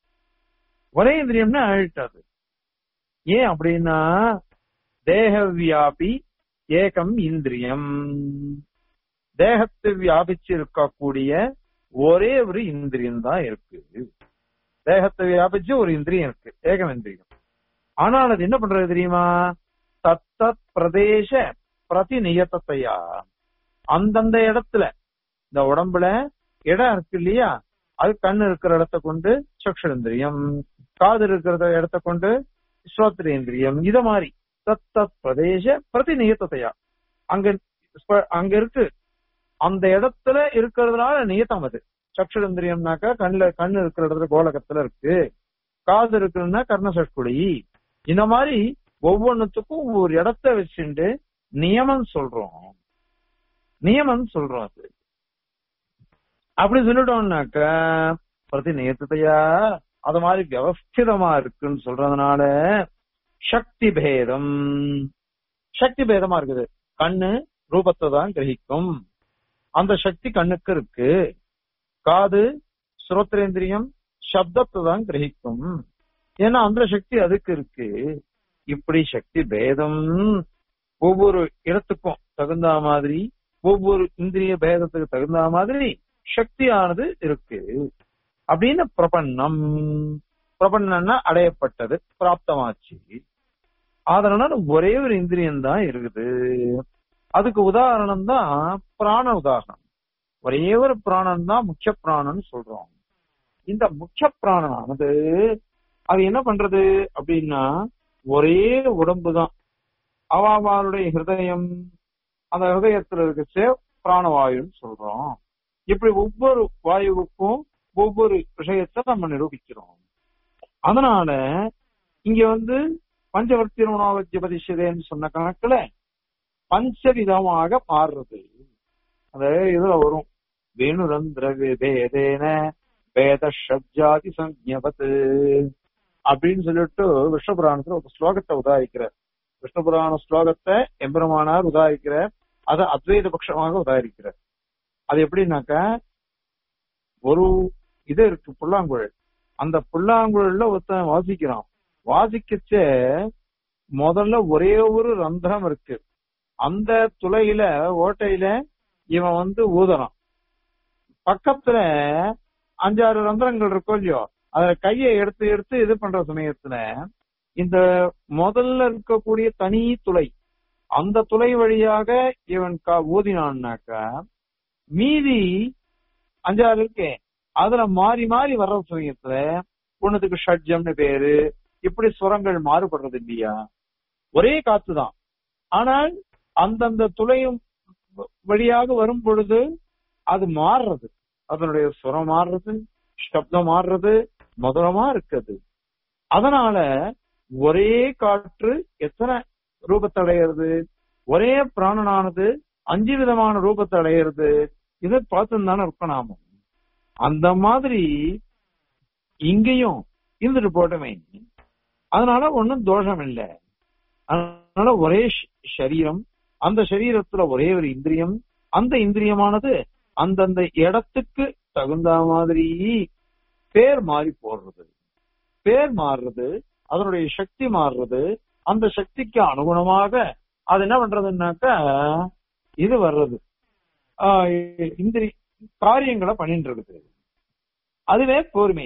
ஒரே இந்திரியம்னு ஆயிட்டாது ஏன் அப்படின்னா தேக வியாபி ஏகம் இந்திரியம் தேகத்தை வியாபிச்சு இருக்கக்கூடிய ஒரே ஒரு இந்திரியம் தான் இருக்கு தேகத்தை வியாபிச்சு ஒரு இந்திரியம் இருக்கு ஏகம் இந்திரியம் ஆனால் அது என்ன பண்றது தெரியுமா தத்தத் பிரதேச பிரதிநியத்தையா அந்தந்த இடத்துல இந்த உடம்புல இடம் இருக்கு இல்லையா அது கண்ணு இருக்கிற இடத்த கொண்டு சக்ஷரேந்திரியம் காது இருக்கிற இடத்த கொண்டு ஸ்ரோத்ரேந்திரியம் இத மாதிரி தத் தத் பிரதேச பிரதிநியத்தையா அங்க அங்க இருக்கு அந்த இடத்துல இருக்கிறதுனால நியத்தம் அது சக்ஷரேந்திரியம்னாக்கா கண்ணுல கண்ணு இருக்கிற இடத்துல கோலகத்துல இருக்கு காது இருக்குன்னா கர்ணசட்குடி இந்த மாதிரி ஒவ்வொன்னுத்துக்கும் ஒரு இடத்த வச்சுட்டு நியமம் சொல்றோம் நியமம் சொல்றோம் அது அப்படி சொல்லிட்டோம்னாக்க பிரதி நியத்தையா அது மாதிரி வியவஸ்திதமா இருக்குன்னு சொல்றதுனால சக்தி பேதம் சக்தி பேதமா இருக்குது கண்ணு ரூபத்தை தான் கிரகிக்கும் அந்த சக்தி கண்ணுக்கு இருக்கு காது சுரோத்திரேந்திரியம் சப்தத்தை தான் கிரகிக்கும் ஏன்னா அந்த சக்தி அதுக்கு இருக்கு இப்படி சக்தி பேதம் ஒவ்வொரு இடத்துக்கும் தகுந்த மாதிரி ஒவ்வொரு இந்திரிய பேதத்துக்கு தகுந்த மாதிரி சக்தியானது இருக்கு அப்படின்னு பிரபன்னம் பிரபன்னம்னா அடையப்பட்டது பிராப்தமாச்சு அதனால ஒரே ஒரு இந்திரியம் தான் இருக்குது அதுக்கு உதாரணம் தான் பிராண உதாரணம் ஒரே ஒரு பிராணன் தான் முக்கிய பிராணன் சொல்றோம் இந்த முக்கிய பிராணனானது அது என்ன பண்றது அப்படின்னா ஒரே உடம்பு தான் அவாவாளுடைய ஹிருதயம் அந்த ஹிருதயத்துல இருக்கச்சே பிராணவாயுன்னு சொல்றோம் இப்படி ஒவ்வொரு வாயுவுக்கும் ஒவ்வொரு விஷயத்தை நம்ம நிரூபிக்கிறோம் அதனால இங்க வந்து பஞ்சவர்த்தி ரோணாவத்தியபதிஷதேன்னு சொன்ன கணக்குல பஞ்சவிதமாக மாறுறது அந்த இதுல வரும் வேணுரந்திர வேதேன வேத ஷப்ஜாதி சஞ்ஞபத் அப்படின்னு சொல்லிட்டு விஷ்ணு புராணத்துல ஒரு ஸ்லோகத்தை உதாரிக்கிறார் விஷ்ணு புராண ஸ்லோகத்தை எம்பெருமானார் உதாரிக்கிறார் அதை அத்வைத பட்சமாக உதாரிக்கிறார் அது எப்படின்னாக்கா ஒரு இது இருக்கு புல்லாங்குழல் அந்த புல்லாங்குழல்ல ஒருத்தன் வாசிக்கிறான் வாசிக்கச்ச முதல்ல ஒரே ஒரு ரந்திரம் இருக்கு அந்த துளையில ஓட்டையில இவன் வந்து ஊதுறான் பக்கத்துல அஞ்சாறு ரந்திரங்கள் இருக்கும் இல்லையோ அதுல கையை எடுத்து எடுத்து இது பண்ற சமயத்துல இந்த முதல்ல இருக்கக்கூடிய தனி துளை அந்த துளை வழியாக இவன் கா- ஊதினான்னாக்கா மீதி அஞ்சாறு இருக்கே அதுல மாறி மாறி வர்ற சமயத்துல ஒண்ணுத்துக்கு ஷட்ஜம்னு பேரு இப்படி சுரங்கள் மாறுபடுறது இல்லையா ஒரே காத்து தான் ஆனால் அந்தந்த துளையும் வ- வழியாக வரும் பொழுது அது மாறுறது அதனுடைய சுரம் மாறுறது சப்தம் மாறுறது மதுரமா இருக்குது அதனால ஒரே காற்று எத்தனை ரூபத்தை அடையிறது ஒரே பிராணனானது அஞ்சு விதமான ரூபத்தை அடையிறது இதை பார்த்து தானே இருக்கணும் நாம அந்த மாதிரி இங்கேயும் இருந்துட்டு போட்டமே அதனால ஒண்ணும் தோஷம் இல்லை அதனால ஒரே ஷ- சரீரம் அந்த சரீரத்துல ஒரே ஒரு இந்திரியம் அந்த இந்திரியமானது அந்தந்த இடத்துக்கு தகுந்த மாதிரி பேர் மாறி போடுறது பேர் மாறுறது அதனுடைய சக்தி மாறுறது அந்த சக்திக்கு அனுகுணமாக அது என்ன பண்றதுன்னாக்கா இது வர்றது ஆஹ் இந்திரி காரியங்களை பண்ணிட்டு இருக்குது அதுவே போருமே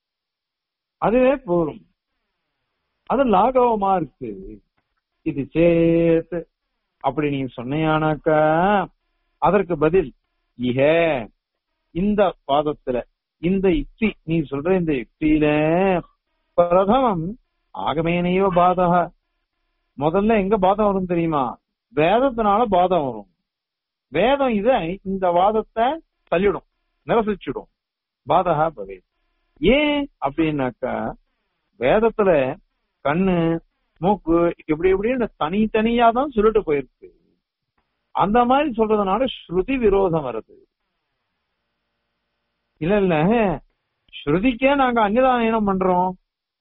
அதுவே போரும் அது லாகவமா இருக்கு இது சேத்து அப்படி நீ சொன்னையானாக்கா அதற்கு பதில் இக இந்த பாதத்துல இந்த யுக்தி நீ சொல்ற இந்த யுக்தியில பிரதமம் ஆகமேனையோ பாதக முதல்ல எங்க பாதம் வரும் தெரியுமா வேதத்தினால பாதம் வரும் வேதம் இத இந்த வாதத்தை தள்ளிடும் நிரசிச்சிடும் பாதகா பவே ஏன் அப்படின்னாக்கா வேதத்துல கண்ணு மூக்கு இப்படி இப்படின்னு தனித்தனியா தான் சொல்லிட்டு போயிருக்கு அந்த மாதிரி சொல்றதுனால ஸ்ருதி விரோதம் வருது இல்ல இல்ல ஸ்ருதிக்கே நாங்க அன்னதானம் பண்றோம்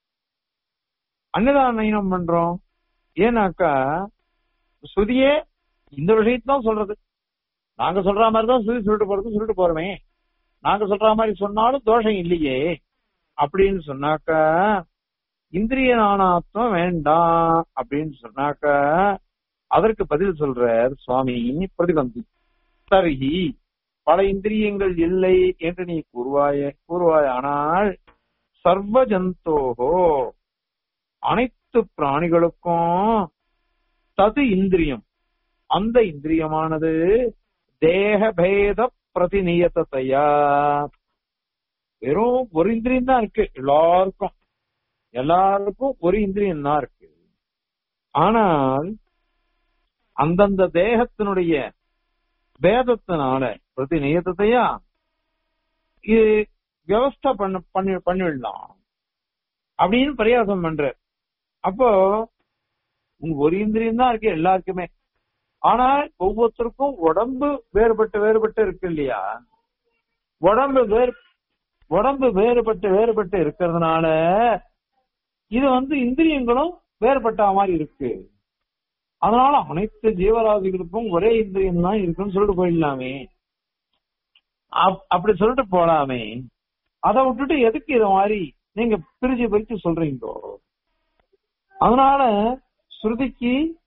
அன்னதானம் பண்றோம் ஏன்னாக்கா ஸ்ருதியே இந்த விஷயத்தான் சொல்றது நாங்க சொல்ற மாதிரி தான் ஸ்ருதி சொல்லிட்டு போறது சொல்லிட்டு போறோமே நாங்க சொல்ற மாதிரி சொன்னாலும் தோஷம் இல்லையே அப்படின்னு சொன்னாக்கா இந்திரிய நாணாத்வம் வேண்டாம் அப்படின்னு சொன்னாக்கா அதற்கு பதில் சொல்றார் சுவாமி பிரதிபந்தி தருகி பல இந்திரியங்கள் இல்லை என்று நீ கூறுவாய கூறுவாய் ஆனால் சர்வ ஜந்தோகோ அனைத்து பிராணிகளுக்கும் தது இந்திரியம் அந்த இந்திரியமானது தேகபேத பிரதிநியத்தையா வெறும் ஒரு இந்திரியம் தான் இருக்கு எல்லாருக்கும் எல்லாருக்கும் ஒரு இந்திரியம் தான் இருக்கு ஆனால் அந்தந்த தேகத்தினுடைய பேதத்தினால பிரதி நியத்தையா இது வியவஸ்தா பண்ண பண்ணி பண்ணிவிடலாம் அப்படின்னு பரியாசம் பண்ற அப்போ உங்க ஒரு இந்திரியம் தான் இருக்கு எல்லாருக்குமே ஆனா ஒவ்வொருத்தருக்கும் உடம்பு வேறுபட்டு வேறுபட்டு இருக்கு இல்லையா உடம்பு வேறு உடம்பு வேறுபட்டு வேறுபட்டு இருக்கிறதுனால இது வந்து இந்திரியங்களும் வேறுபட்ட மாதிரி இருக்கு அதனால அனைத்து ஜீவராசிகளுக்கும் ஒரே இந்திரியம் தான் இருக்குன்னு சொல்லிட்டு போயிடலாமே அப்- அப்படி சொல்லிட்டு போலாமே அதை விட்டுட்டு எதுக்கு இத மாதிரி நீங்க பிரிச்சு பிரிச்சு சொல்றீங்கோ அதனால ஸ்ருதிக்கு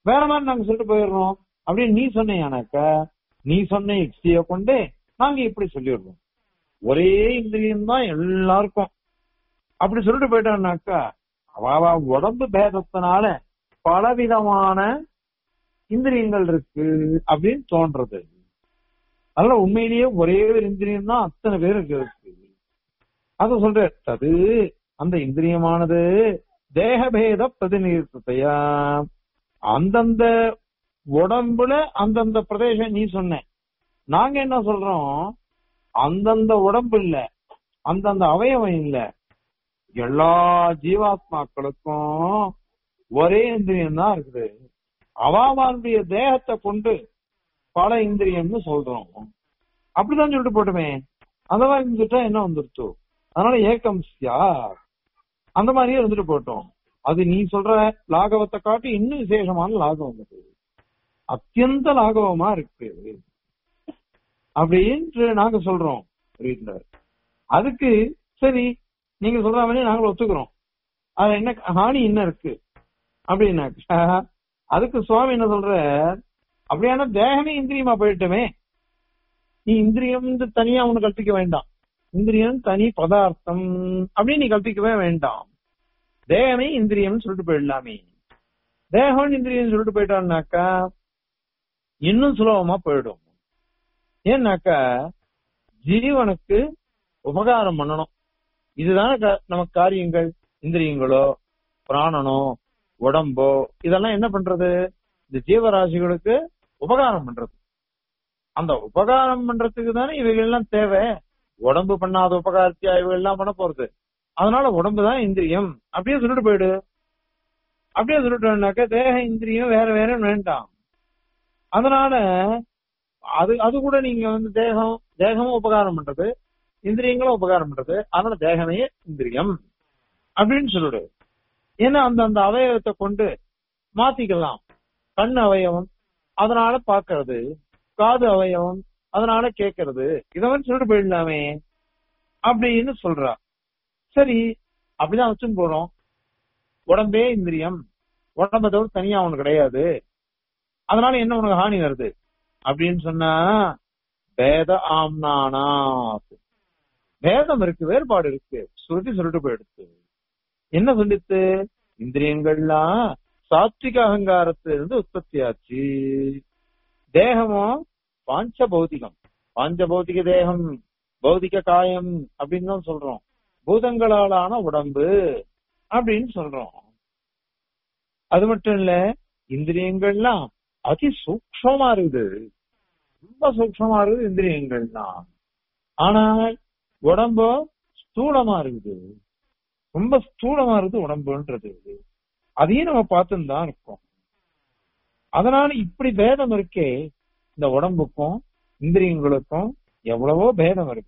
வேற மாதிரி நாங்க சொல்லிட்டு போயிடுறோம் அப்படின்னு நீ சொன்னீங்கன்னாக்கா நீ சொன்ன யுக்தியை கொண்டு நாங்க இப்படி சொல்லிடுறோம் ஒரே இந்திரியம் தான் எல்லாருக்கும் அப்படி சொல்லிட்டு போயிட்டோம்னாக்கா அவ உடம்பு பேதத்தினால பலவிதமான இந்திரியங்கள் இருக்கு அப்படின்னு தோன்றது அதனால உண்மையிலேயே ஒரே ஒரு இந்திரியம் தான் அத்தனை பேருக்கு இருக்கு அத சொல்ற அது அந்த இந்திரியமானது தேகபேத பிரதிநிதித்தையா அந்தந்த உடம்புல அந்தந்த பிரதேசம் நீ சொன்ன நாங்க என்ன சொல்றோம் அந்தந்த உடம்பு இல்ல அந்தந்த அவயவம் இல்ல எல்லா ஜீவாத்மாக்களுக்கும் ஒரே இந்திரியம் தான் இருக்குது அவாவாருடைய தேகத்தை கொண்டு பல இந்திரியம்னு சொல்றோம் அப்படிதான் சொல்லிட்டு போட்டுமே அந்த மாதிரி இருந்துட்டா என்ன வந்துருச்சு அதனால ஏக்கம் சியா அந்த மாதிரியே இருந்துட்டு போட்டோம் அது நீ சொல்ற லாகவத்தை காட்டி இன்னும் விசேஷமான லாகவம் அது அத்தியந்த லாகவமா இருக்கு அப்படின்னு நாங்க சொல்றோம் வீட்டுல அதுக்கு சரி நீங்க சொல்ற மாதிரி நாங்களும் ஒத்துக்கிறோம் அது என்ன ஹானி என்ன இருக்கு அப்படின்னாக்கா அதுக்கு சுவாமி என்ன சொல்ற அப்படியான தேகமே இந்திரியமா போயிட்டுமே நீ இந்திரியம் தனியா ஒண்ணு கற்பிக்க வேண்டாம் இந்திரியம் தனி பதார்த்தம் அப்படின்னு நீ கற்பிக்கவே வேண்டாம் தேகமே இந்திரியம் சொல்லிட்டு போயிடலாமே தேகம் இந்திரியம் சொல்லிட்டு போயிட்டான்னாக்கா இன்னும் சுலபமா போயிடும் ஏன்னாக்கா ஜீவனுக்கு உபகாரம் பண்ணணும் இதுதானே நமக்கு காரியங்கள் இந்திரியங்களோ பிராணனோ உடம்போ இதெல்லாம் என்ன பண்றது இந்த ஜீவராசிகளுக்கு உபகாரம் பண்றது அந்த உபகாரம் பண்றதுக்கு தானே இவைகள் எல்லாம் தேவை உடம்பு பண்ணாத உபகாரத்தியா இவைகள் எல்லாம் பண்ண போறது அதனால உடம்பு தான் இந்திரியம் அப்படியே சொல்லிட்டு போயிடு அப்படியே சொல்லிட்டோம்னாக்க தேக இந்திரியம் வேற வேற வேண்டாம் அதனால அது அது கூட நீங்க வந்து தேகம் தேகமும் உபகாரம் பண்றது இந்திரியங்களும் உபகாரம் பண்றது அதனால தேகமே இந்திரியம் அப்படின்னு சொல்லிடு ஏன்னா அந்த அந்த அவயவத்தை கொண்டு மாத்திக்கலாம் கண் அவயவம் அதனால பாக்குறது காது அவயவம் அதனால கேட்கறது இத மாதிரி சொல்லிட்டு போயிடலாமே அப்படின்னு சொல்றா சரி அப்படிதான் வச்சுன்னு போறோம் உடம்பே இந்திரியம் உடம்ப தவிர தனியா அவனுக்கு கிடையாது அதனால என்ன உனக்கு ஹானி வருது அப்படின்னு சொன்னா வேத ஆம்னானாத் வேதம் இருக்கு வேறுபாடு இருக்கு ஸ்ருதி சொல்லிட்டு போயிடுச்சு என்ன சொல்லித்து இந்திரியங்கள்லாம் சாத்விக அகங்காரத்திலிருந்து உற்பத்தி ஆச்சு தேகமும் பாஞ்ச பௌதிகம் பாஞ்ச பௌதிக தேகம் பௌதிக காயம் அப்படின்னு தான் சொல்றோம் பூதங்களாலான உடம்பு அப்படின்னு சொல்றோம் அது மட்டும் இல்ல இந்திரியங்கள்லாம் அதி சூக்ஷமா இருக்குது ரொம்ப சூக்ஷமா இருக்குது இந்திரியங்கள்லாம் ஆனால் உடம்பு ஸ்தூலமா இருக்குது ரொம்ப ஸ்தூலமா இருக்குது உடம்புன்றது அதையும் நம்ம பார்த்துன்னு தான் இருக்கோம் அதனால இப்படி பேதம் இருக்கே இந்த உடம்புக்கும் இந்திரியங்களுக்கும் எவ்வளவோ பேதம் இருக்கு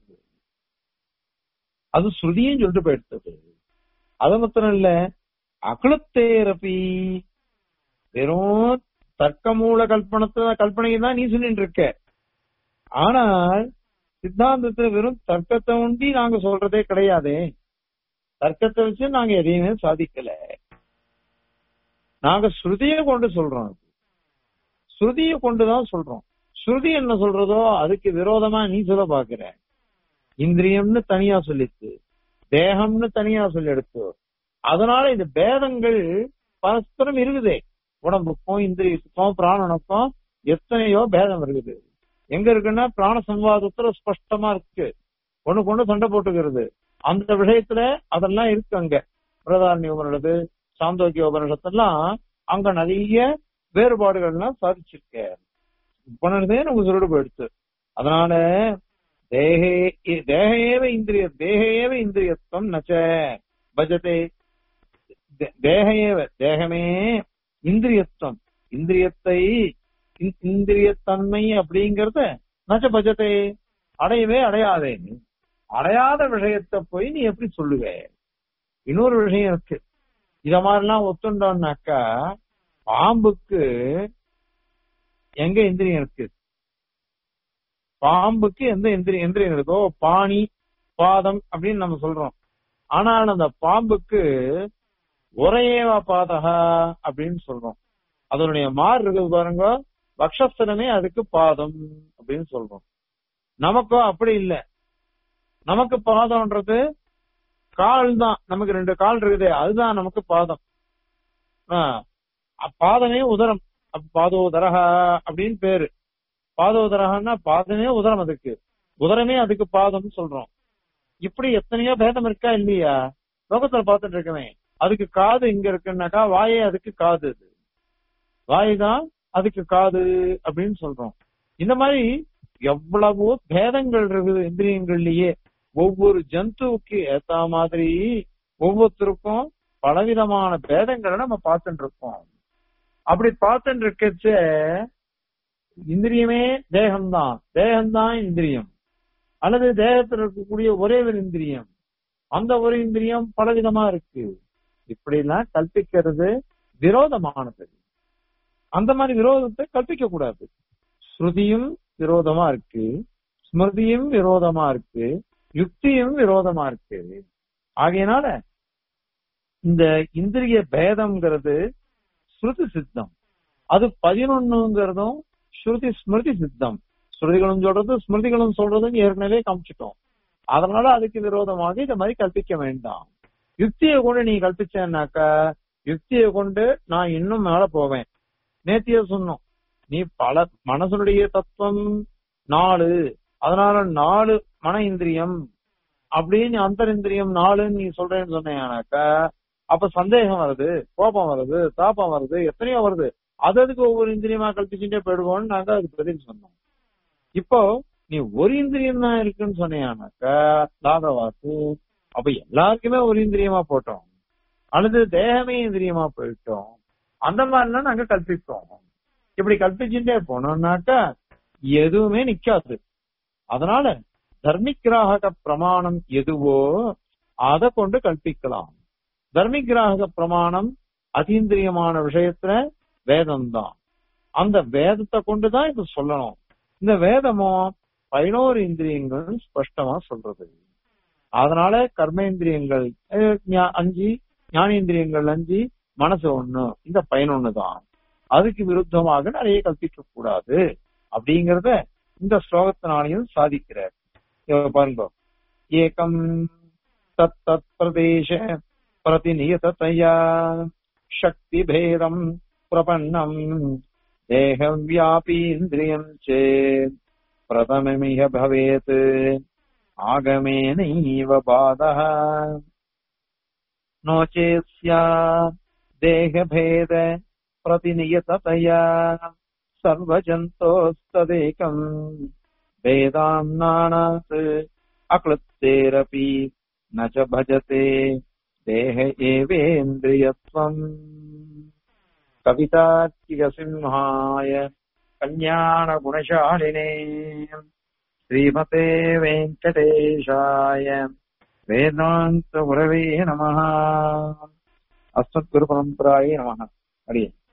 அது ஸ்ருதியும் சொல்லிட்டு போயிடுத்தது அது மாத்திரம் இல்ல அகுலத்தேரபி வெறும் தர்க்கமூல கல்பனத்துல கல்பனையை தான் நீ சொல்லிட்டு இருக்க ஆனால் சித்தாந்தத்துல வெறும் தர்க்கத்தை ஒண்டி நாங்க சொல்றதே கிடையாதே தர்க்கத்தை வச்சு நாங்க எதையுமே சாதிக்கல நாங்க ஸ்ருதியை கொண்டு சொல்றோம் ஸ்ருதியை கொண்டுதான் சொல்றோம் ஸ்ருதி என்ன சொல்றதோ அதுக்கு விரோதமா நீ சொல்ல பாக்குற இந்திரியம்னு தனியா சொல்லிச்சு தேகம்னு தனியா சொல்லி எடுத்து அதனால இந்த பேதங்கள் பரஸ்பரம் இருக்குதே உடம்புக்கும் இந்திரியத்துக்கும் பிராணனுக்கும் எத்தனையோ பேதம் இருக்குது எங்க இருக்குன்னா பிராண சம்வாதத்துல ஸ்பஷ்டமா இருக்கு ஒண்ணுக்கு ஒண்ணு சண்டை போட்டுக்கிறது அந்த விஷயத்துல அதெல்லாம் இருக்கு அங்க பிரதாரணி உபனிடத்து சாந்தோக்கிய உபனிடத்தெல்லாம் அங்க நிறைய வேறுபாடுகள்லாம் சாதிச்சிருக்க உபனிடத்தே நமக்கு சொல்லிட்டு போயிடுச்சு அதனால தேகே தேகையேவ இந்திரிய தேகையேவ இந்திரியத்துவம் நச்ச பஜதே தேகையேவ தேகமே இந்திரியத்துவம் இந்திரியத்தை இந்திரியத்தன்மை அப்படிங்கறத நச்ச பஜத்தை அடையவே அடையாதே அடையாத விஷயத்த போய் நீ எப்படி சொல்லுவ இன்னொரு விஷயம் இருக்கு இத மாதிரிலாம் ஒத்துண்டோம்னாக்கா பாம்புக்கு எங்க இந்திரியம் இருக்கு பாம்புக்கு எந்த இந்திரியம் இந்திரியம் இருக்கோ பாணி பாதம் அப்படின்னு நம்ம சொல்றோம் ஆனால் அந்த பாம்புக்கு ஒரேவா பாதகா அப்படின்னு சொல்றோம் அதனுடைய மார் இருக்குது பாருங்க வக்ஷஸ்தலமே அதுக்கு பாதம் அப்படின்னு சொல்றோம் நமக்கோ அப்படி இல்ல நமக்கு பாதம்ன்றது கால் தான் நமக்கு ரெண்டு கால் இருக்குது அதுதான் நமக்கு பாதம் ஆஹ் பாதமே உதரம் அப்ப பாதோதரஹ அப்படின்னு பேரு பாதோதரகன்னா பாதமே உதரம் அதுக்கு உதரமே அதுக்கு பாதம்னு சொல்றோம் இப்படி எத்தனையோ பேதம் இருக்கா இல்லையா லோகத்துல பார்த்துட்டு இருக்கவே அதுக்கு காது இங்க இருக்குன்னாக்கா வாயே அதுக்கு காது அது வாய் தான் அதுக்கு காது அப்படின்னு சொல்றோம் இந்த மாதிரி எவ்வளவோ பேதங்கள் இருக்குது இந்திரியங்கள்லயே ஒவ்வொரு ஜந்துவுக்கு ஏத்த மாதிரி ஒவ்வொருத்தருக்கும் பலவிதமான பேதங்களை நம்ம பார்த்துட்டு இருக்கோம் அப்படி பார்த்துட்டு இருக்கச்ச இந்திரியமே தேகம்தான் தேகம்தான் இந்திரியம் அல்லது தேகத்தில் இருக்கக்கூடிய ஒரே ஒரு இந்திரியம் அந்த ஒரு இந்திரியம் பலவிதமா இருக்கு இப்படி எல்லாம் கல்பிக்கிறது விரோதமானது அந்த மாதிரி விரோதத்தை கற்பிக்க கூடாது ஸ்ருதியும் விரோதமா இருக்கு ஸ்மிருதியும் விரோதமா இருக்கு யுக்தியும் விரோதமா இருக்கு ஆகையினால இந்த இந்திரிய பேதம்ங்கிறது ஸ்ருதி சித்தம் அது பதினொன்னுங்கிறதும் ஸ்ருதி ஸ்மிருதி சித்தம் ஸ்ருதிகளும் சொல்றது ஸ்மிருதிகளும் சொல்றதும் ஏற்கனவே காமிச்சிட்டோம் அதனால அதுக்கு விரோதமாக இந்த மாதிரி கற்பிக்க வேண்டாம் யுக்தியை கொண்டு நீ கற்பிச்சேன்னாக்கா யுக்தியை கொண்டு நான் இன்னும் மேல போவேன் நேத்திய சொன்னோம் நீ பல மனசனுடைய தத்துவம் நாலு அதனால நாலு மன இந்திரியம் அப்படின்னு அந்தரிந்திரியம் நாலுன்னு நீ சொல்றேன்னு சொன்னேனாக்கா அப்ப சந்தேகம் வருது கோபம் வருது தாபம் வருது எத்தனையோ வருது அது அதுக்கு ஒவ்வொரு இந்திரியமா கல்பிச்சுட்டே போயிடுவோம்னு நாங்க அதுக்கு பதில் சொன்னோம் இப்போ நீ ஒரு இந்திரியம் தான் இருக்குன்னு சொன்னியானாக்கா லாதவாசு அப்ப எல்லாருக்குமே ஒரு இந்திரியமா போட்டோம் அல்லது தேகமே இந்திரியமா போயிட்டோம் அந்த மாதிரிலாம் நாங்க கல்பிப்போம் இப்படி கல்பிச்சுட்டே போனோம்னாக்கா எதுவுமே நிக்காது அதனால தர்மிகிராக பிரமாணம் எதுவோ அதை கொண்டு கல்பிக்கலாம் தர்மிகிராக பிரமாணம் அதீந்திரியமான விஷயத்துல வேதம் தான் அந்த வேதத்தை கொண்டுதான் இது சொல்லணும் இந்த வேதமோ பதினோரு இந்திரியங்கள் ஸ்பஷ்டமா சொல்றது அதனால கர்மேந்திரியங்கள் அஞ்சு ஞானேந்திரியங்கள் அஞ்சு மனசு ஒண்ணு இந்த பயனொன்னு தான் அதுக்கு விருத்தமாக நிறைய கல்பிக்க கூடாது அப்படிங்கறத இந்த ஸ்லோகத்தினாலையும் சாதிக்கிறார் பாருங்க ஏகம் தத் தத் பிரதேச பிரதிநியதயா சக்தி பேதம் பிரபன்னம் தேகவியாபீந்திரியம் சேத் பிரதமமிக பவேத் ஆகமேனைவ பாதः नो चेत् स्यात् देहभेद प्रतिनियततया सर्वजन्तोस्तदेकम् वेदान्नाणात् अक्लृप्तेरपि न च भजते देह एवेन्द्रियत्वम् कवितार्किकसिंहाय कल्याणगुणशालिने श्रीमते वेङ्कटेशाय वेदान्तगुरवे नमः अस्मद्गुरुपरम्परायै नमः हरि ओम्